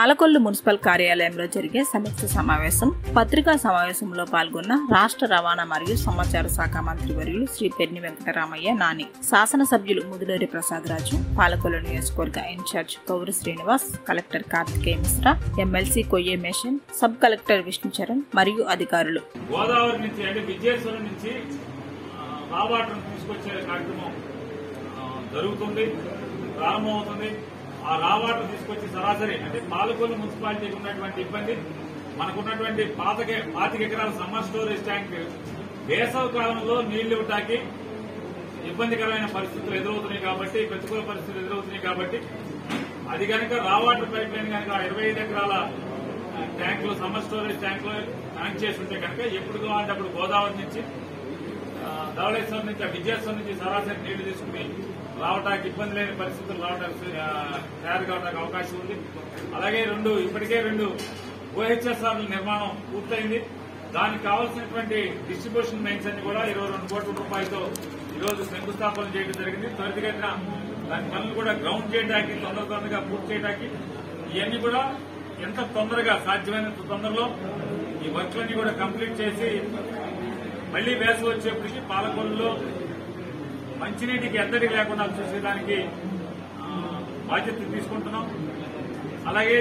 Palakollu municipal కార్యాలయంలో జరిగే సమీక్ష సమావేశం పత్రికా సమావేశంలో పాల్గొన్న రాష్ట్ర రవాణా మరియు సమాచార శాఖ మంత్రి వర్యులు శ్రీ పెర్ని వెంకటరామయ్య నాని శాసనసభ్యులు ముదులూరి ప్రసాద్ రాజు పాలకొల్లు నియోజకవర్గ incharge Kauru Srinivas collector Karthikeya Mishra MLC Koyye Moshen sub collector Vishnucharan మరియు అధికారులు గోదావరి నుంచి అంటే విజయేశ్వరం నుంచి ఆ, రా వాటర్ తీసుకొచ్చే కార్యక్రమం ఆ, జరుగుతుంది ప్రారంభమవుతుంది ఆ రా వాటర్ తీసుకొచ్చి సరాసరి అంటే పాలకొల్లు మున్సిపాలిటీకి ఉన్నటువంటి ఇబ్బంది మనకున్నటువంటి పాతక పాతిక ఎకరాల సమ్మర్ స్టోరేజ్ ట్యాంక్ వేసవి కాలంలో నీళ్లు ఇవ్వటానికి ఇబ్బందికరమైన పరిస్థితులు ఎదురవుతున్నాయి కాబట్టి ప్రతికూల పరిస్థితులు ఎదురవుతున్నాయి కాబట్టి అది కనుక రా వాటర్ పైప్ లైన్ కనుక ఇరవై ఐదు ఎకరాల ఆ, ట్యాంకులు సమ్మర్ స్టోరేజ్ ట్యాంకులు కనెక్ట్ చేసి ఉంటే కనుక ఎప్పుడు కావాలంటే అప్పుడు గోదావరి నుంచి ఆ, ధవళేశ్వరం నుంచి ఆ విజయేశ్వరం నుంచి సరాసరి నీళ్లు తీసుకుని రావడానికి ఇబ్బంది లేని పరిస్థితులు రావడానికి ఆ, తయారు కావడానికి అవకాశం ఉంది అలాగే రెండు ఇప్పటికే రెండు ఓహెచ్ఎస్ఆర్ నిర్మాణం పూర్తయింది దానికి కావాల్సినటువంటి డిస్ట్రిబ్యూషన్ లైన్స్ అన్ని కూడా ఇరవై రెండు కోట్ల రూపాయలతో ఈ రోజు శంకుస్థాపన చేయడం జరిగింది త్వరితగతిన దాని పనులు కూడా గ్రౌండ్ చేయడానికి తొందర తొందరగా పూర్తి చేయడానికి ఇవన్నీ కూడా ఎంత తొందరగా సాధ్యమైనంత తొందరలో ఈ వర్క్లన్నీ కూడా కంప్లీట్ చేసి మళ్లీ వేసవి వచ్చేప్పటికి పాలకొల్లులో మంచినీటికి ఎద్దడి లేకుండా చూసేదానికి ఆ, బాధ్యత తీసుకుంటున్నాం అలాగే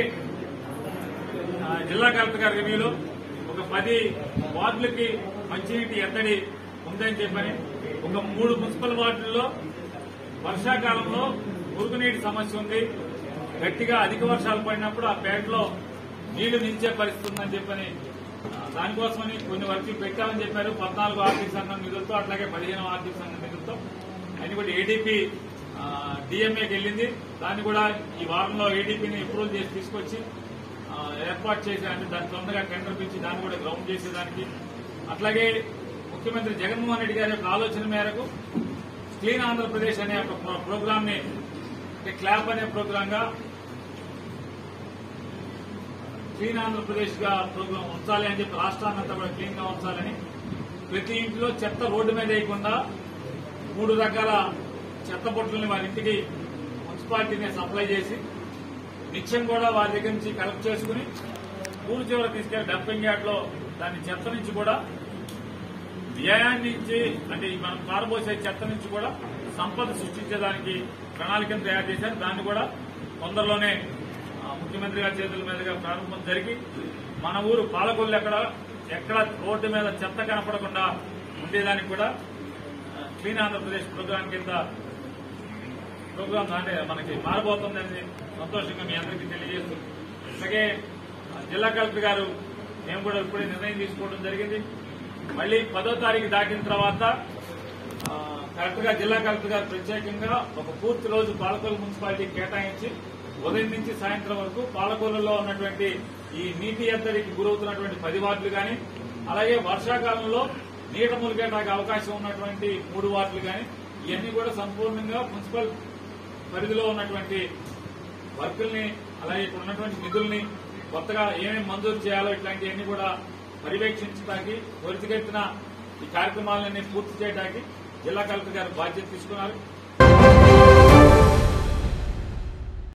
ఆ, జిల్లా కలెక్టర్ గారి రివ్యూలో ఒక పది వార్డులకి మంచినీటి ఎద్దడి ఉందని చెప్పని ఒక మూడు మున్సిపల్ వార్డుల్లో వర్షాకాలంలో మురుగునీటి సమస్య ఉంది గట్టిగా అధిక వర్షాలు పడినప్పుడు ఆ పేటలో నీళ్లు నిలిచే పరిస్థితి ఉందని చెప్పని ఆ, దానికోసమని కొన్ని వర్కులు పెట్టామని చెప్పారు పద్నాలుగు ఆర్థిక సంఘం నిధులతో అట్లాగే పదిహేను ఆర్థిక సంఘం నిధులతో అది కూడా ఏడీపీ డిఎంఏకి వెళ్ళింది దాన్ని కూడా ఈ వారంలో ఏడీపీని అప్రూవల్ చేసి తీసుకొచ్చి ఆ, ఏర్పాటు చేసి అంటే దాన్ని తొందరగా టెండర్ పిలిచి దాన్ని కూడా గ్రౌండ్ చేసేదానికి అట్లాగే ముఖ్యమంత్రి జగన్మోహన్ రెడ్డి గారి యొక్క ఆలోచన మేరకు క్లీన్ ఆంధ్రప్రదేశ్ అనే ఒక ప్రో- ప్రోగ్రామ్ ని అంటే క్లాప్ అనే ప్రోగ్రామ్ గా క్లీన్ ఆంధ్రప్రదేశ్ గా ప్రోగ్రామ్ ఉంచాలి అని చెప్పి రాష్ట్రాన్నంతా కూడా క్లీన్ గా ఉంచాలని ప్రతి ఇంట్లో చెత్త రోడ్డు మీద వేయకుండా మూడు రకాల చెత్త బొట్టలని వారి ఇంటికి మున్సిపాలిటీని సప్లై చేసి నిత్యం కూడా వారి దగ్గర నుంచి కలెక్ట్ చేసుకుని ఊరు చివర తీసుకెళ్లి డంపింగ్ యార్డ్ లో దాని చెత్త నుంచి కూడా వ్యయాన్ని నుంచి అంటే ఈ మనం పారబోసే చెత్త నుంచి కూడా సంపద సృష్టించేదానికి ప్రణాళికను తయారు చేశారు దాన్ని కూడా తొందరలోనే ఆ, ముఖ్యమంత్రి గారి చేతుల మీదుగా ప్రారంభం జరిగి మన ఊరు పాలకొల్లు ఎక్కడ ఎక్కడ రోడ్డు మీద చెత్త కనపడకుండా ఉండేదానికి కూడా ఆ, క్లీన్ ఆంధ్రప్రదేశ్ ప్రోగ్రాం కింద ప్రోగ్రాం అంటే మనకి మారబోతుందని సంతోషంగా మీ అందరికీ తెలియజేస్తూ అలాగే ఆ, జిల్లా కలెక్టర్ గారు మేము కూడా ఇప్పుడే నిర్ణయం తీసుకోవడం జరిగింది మళ్ళీ పదో తారీఖు దాటిన తర్వాత ఆ, కలెక్టర్ గారు జిల్లా కలెక్టర్ గారు ప్రత్యేకంగా ఒక పూర్తి రోజు పాలకొల్లు మున్సిపాలిటీకి కేటాయించి ఉదయం నుంచి సాయంత్రం వరకు పాలకొల్లులో ఉన్నటువంటి ఈ నీటి ఎద్దడికి గురవుతున్నటువంటి పది వార్డులు కానీ అలాగే వర్షాకాలంలో నీట ములిగేటానికి అవకాశం ఉన్నటువంటి మూడు వార్డులు కానీ ఇవన్నీ కూడా సంపూర్ణంగా మున్సిపల్ పరిధిలో ఉన్నటువంటి వర్కుల్ని అలాగే ఇక్కడ ఉన్నటువంటి నిధుల్ని కొత్తగా ఏమేమి మంజూరు చేయాలో ఇట్లాంటివన్నీ కూడా పర్యవేక్షించడానికి త్వరితగతిన ఈ కార్యక్రమాలన్నీ పూర్తి చేయడానికి జిల్లా కలెక్టర్ గారు బాధ్యత తీసుకున్నారు